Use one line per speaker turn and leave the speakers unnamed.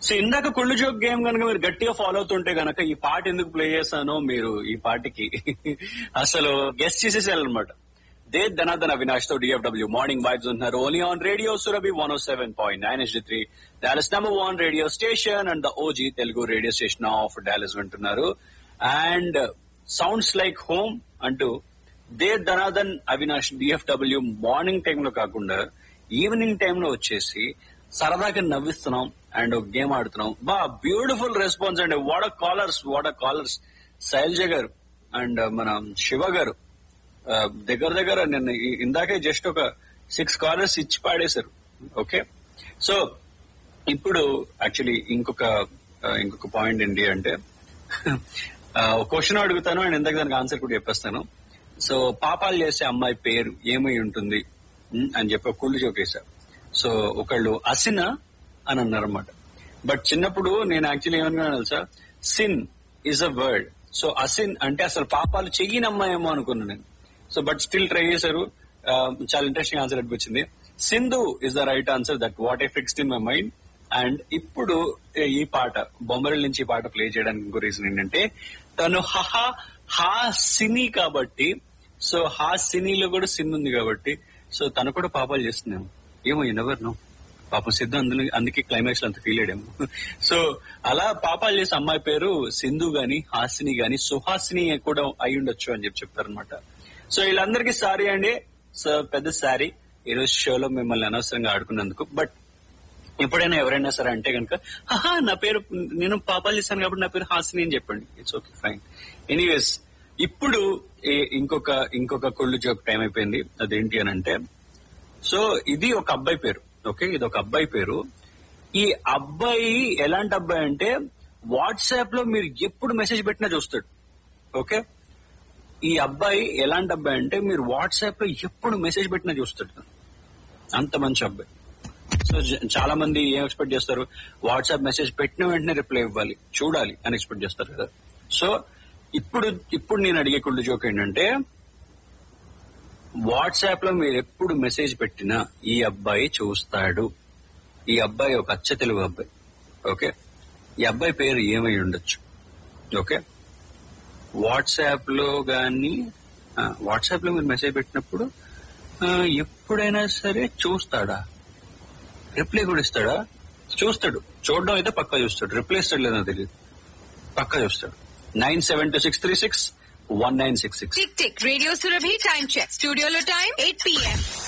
so ఇందాక కుళ్ళు joke game కనుక మీరు గట్టిగా ఫాలో అవుతుంటే గనక ఈ పాట ఎందుకు ప్లే చేశానో మీరు ఈ పాటకి అసలు గెస్ట్ చేసేసారనమాట దే ధనాధన అవినాష్ తో డిఎఫ్డబ్ల్యూ మార్నింగ్ వైబ్స్ ఉంటున్నారు only on radio Surabhi one O seven point nine S three Dallas number one radio station and the OG Telugu radio station of Dallas వింటున్నారు అండ్ సౌండ్స్ లైక్ హోమ్ అంటూ the Dhanadhan Avinash DFW morning టైంలో కాకుండా evening టైంలో వచ్చేసి సరదాగా నవ్విస్తున్నాం and ఒక game ఆడుతున్నాం బా బ్యూటిఫుల్ రెస్పాన్స్ అండి వాడ కాలర్స్ వాడ కాలర్స్ శైలజ గారు అండ్ మన శివ గారు ఆ, దగ్గర దగ్గర నిన్న ఈ- ఇందాకే జస్ట్ ఒక సిక్స్ కాలర్స్ ఇచ్చి పాడేశారు ఓకే సో ఇప్పుడు యాక్చువల్లీ ఇంకొక ఆ, ఇంకొక పాయింట్ ఏంటి అంటే క్వశ్చన్ అడుగుతాను అండ్ ఇందాక దానికి ఆన్సర్ కూడా చెప్పేస్తాను సో పాపాలు చేసే అమ్మాయి పేరు ఏమై ఉంటుంది ఉమ్, అని చెప్పి ఒక కుళ్ళు చూపేశా సో ఒకళ్ళు అసిన అని అన్నారు అనమాట బట్ చిన్నప్పుడు నేను యాక్చువల్లీ ఏమనుకున్నాను తెలుసా sin is a word so అసిన్ అంటే అసలు పాపాలు చెయ్యని అమ్మాయేమో అనుకున్నాను నేను సో బట్ స్టిల్ ట్రై చేశారు ఆ, చాలా ఇంట్రెస్టింగ్ ఆన్సర్ అనిపించింది Sindhu is the right answer that what I fixed in my mind and ఇప్పుడు ఈ పాట బొమ్మరిల్ నుంచి ఈ పాట ప్లే చేయడానికి ఇంకో రీజన్ ఏంటంటే తను హహా హా సినీ కాబట్టి సో హా సినీలో కూడా సిన్ ఉంది కాబట్టి సో తను కూడా పాపాలు చేస్తున్నాము ఏమో ఎవరు నో పాపం సిద్ధు అందులో అందుకే క్లైమాక్స్ లో అంత ఫీల్ అయ్యాము సో అలా పాపాలు చేసే అమ్మాయి పేరు సింధు గాని హాసిని గాని సుహాసిని కూడా అయి ఉండొచ్చు అని చెప్పి చెప్తారనమాట సో వీళ్ళందరికీ సారీ అండి సో పెద్ద సారీ ఈ రోజు షోలో మిమ్మల్ని అనవసరంగా ఆడుకున్నందుకు బట్ ఎప్పుడైనా ఎవరైనా సరే అంటే కనుక ఆహా నా పేరు నేను పాపాలు చేశాను కాబట్టి నా పేరు హాసిని అని చెప్పండి ఇట్స్ ఓకే ఫైన్ ఎనీవేస్ ఇప్పుడు ఏ- ఇంకొక ఇంకొక కుళ్ళు జోక్ టైం అయిపోయింది అదేంటి అని అంటే సో ఇది ఒక అబ్బాయి పేరు ఓకే ఇది ఒక అబ్బాయి పేరు ఈ అబ్బాయి ఎలాంటి అబ్బాయి అంటే వాట్సాప్ లో మీరు ఎప్పుడు మెసేజ్ పెట్టినా చూస్తాడు ఓకే ఈ అబ్బాయి ఎలాంటి అబ్బాయి అంటే మీరు వాట్సాప్ లో ఎప్పుడు మెసేజ్ పెట్టినా చూస్తాడు అంత మంచి అబ్బాయి సో జ- చాలా మంది ఏం ఎక్స్పెక్ట్ చేస్తారు వాట్సాప్ మెసేజ్ పెట్టిన వెంటనే రిప్లై ఇవ్వాలి చూడాలి అని ఎక్స్పెక్ట్ చేస్తారు కదా సో ఇప్పుడు ఇప్పుడు నేను అడిగే కుళ్ళు జోక్ ఏంటంటే వాట్సాప్ లో మీరు ఎప్పుడు మెసేజ్ పెట్టినా ఈ అబ్బాయి చూస్తాడు ఈ అబ్బాయి ఒక అచ్చ తెలుగు అబ్బాయి ఓకే ఈ అబ్బాయి పేరు ఏమై ఉండొచ్చు ఓకే వాట్సాప్ లో గాని వాట్సాప్ లో మీరు మెసేజ్ పెట్టినప్పుడు ఆ, ఎప్పుడైనా సరే చూస్తాడా రిప్లై కూడా ఇస్తాడా చూస్తాడు చూడడం అయితే పక్కా చూస్తాడు రిప్లై ఇస్తాడు లేదో తెలియదు పక్కా చూస్తాడు nine seven two six three six one nine six six
tick tick radio Surabhi time check స్టూడియోలో టైం ఎయిట్ పిఎం